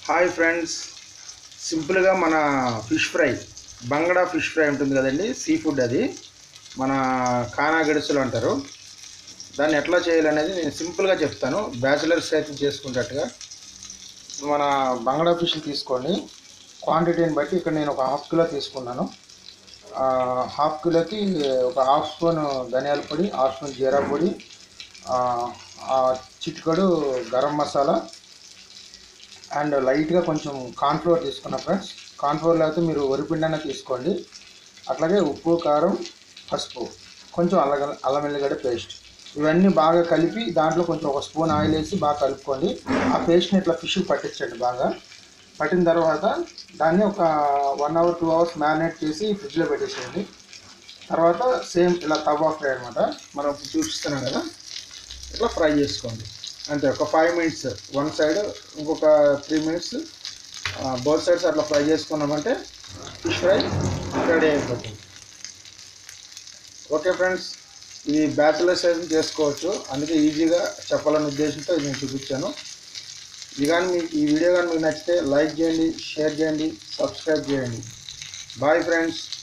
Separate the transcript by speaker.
Speaker 1: hi friends సింపుల్గా మన fish fry బంగడా ఫిష్ ఫ్రై ఉంటుంది కదండి సీ ఫుడ్ అది మన కానా గడుసులు అంటారు దాన్ని ఎట్లా చేయాలనేది నేను సింపుల్గా చెప్తాను బ్యాచిలర్స్ అయితే చేసుకునేటట్టుగా మన బంగడా ఫిష్ తీసుకోండి క్వాంటిటీని బట్టి ఇక్కడ నేను ఒక హాఫ్ కిలో తీసుకున్నాను ఆ, హాఫ్ కిలోకి ఒక హాఫ్ స్పూన్ ధనియాల పొడి హాఫ్ స్పూన్ జీరా పొడి ఆ, ఆ చిటికడు గరం మసాలా అండ్ లైట్గా కొంచెం కార్న్ఫ్లోర్ తీసుకున్నా ఫ్రెండ్స్ కార్న్ఫ్లోర్ లేకపోతే మీరు వరిపిండైనా తీసుకోండి అట్లాగే ఉప్పు కారం పసుపు కొంచెం అల్ల అల్లం వెల్లిగడ్డ పేస్ట్ ఇవన్నీ బాగా కలిపి దాంట్లో కొంచెం ఒక స్పూన్ ఆయిల్ వేసి బాగా కలుపుకోండి ఆ పేస్ట్ని ఇట్లా ఫిష్ పట్టించండి బాగా పట్టిన తర్వాత దాన్ని ఒక one hour two hours marinate చేసి ఫ్రిడ్జ్లో పెట్టేసేయండి తర్వాత సేమ్ ఇలా తవా ఫ్రై అనమాట మనం ఇప్పుడు చూపిస్తున్నాం కదా ఇట్లా ఫ్రై చేసుకోండి అంతే ఒక ఫైవ్ మినిట్స్ వన్ సైడ్ ఇంకొక త్రీ మినిట్స్ బోత్ సైడ్స్ అట్లా ఫ్రై చేసుకున్నామంటే ఫిష్ ఫ్రై రెడీ అయిపోతుంది ఓకే ఫ్రెండ్స్ ఇది బ్యాచిలర్స్ అయితే చేసుకోవచ్చు అందుకే ఈజీగా చెప్పాలనే ఉద్దేశంతో ఇది నేను చూపించాను ఇది కానీ మీకు ఈ వీడియో కానీ మీకు నచ్చితే లైక్ చేయండి షేర్ చేయండి సబ్స్క్రైబ్ చేయండి బాయ్ ఫ్రెండ్స్